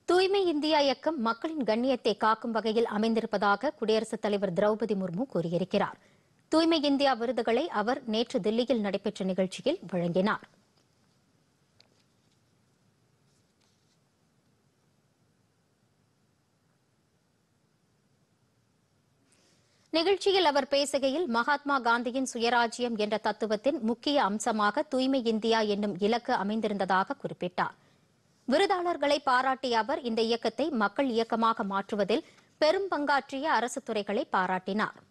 தூய்மை இந்தியா இயக்கம் மக்களின் கண்ணியத்தை காக்கும் வகையில் அமைந்திருப்பதாக குடியரசுத் தலைவர் திரௌபதி முர்மு கூறியிருக்கிறார் தூய்மை இந்தியா விருதுகளை அவர் நேற்று தில்லியில் நடைபெற்ற நிகழ்ச்சியில் வழங்கினார் நிகழ்ச்சியில் அவர் பேசுகையில் மகாத்மா காந்தியின் சுயராஜ்யம் என்ற தத்துவத்தின் முக்கிய அம்சமாக தூய்மை இந்தியா என்னும் இலக்கு அமைந்திருந்ததாக குறிப்பிட்டார் விருதாளர்களை பாராட்டிய அவர் இந்த இயக்கத்தை மக்கள் இயக்கமாக மாற்றுவதில் பெரும் பங்காற்றிய அரசு துறைகளை பாராட்டினார்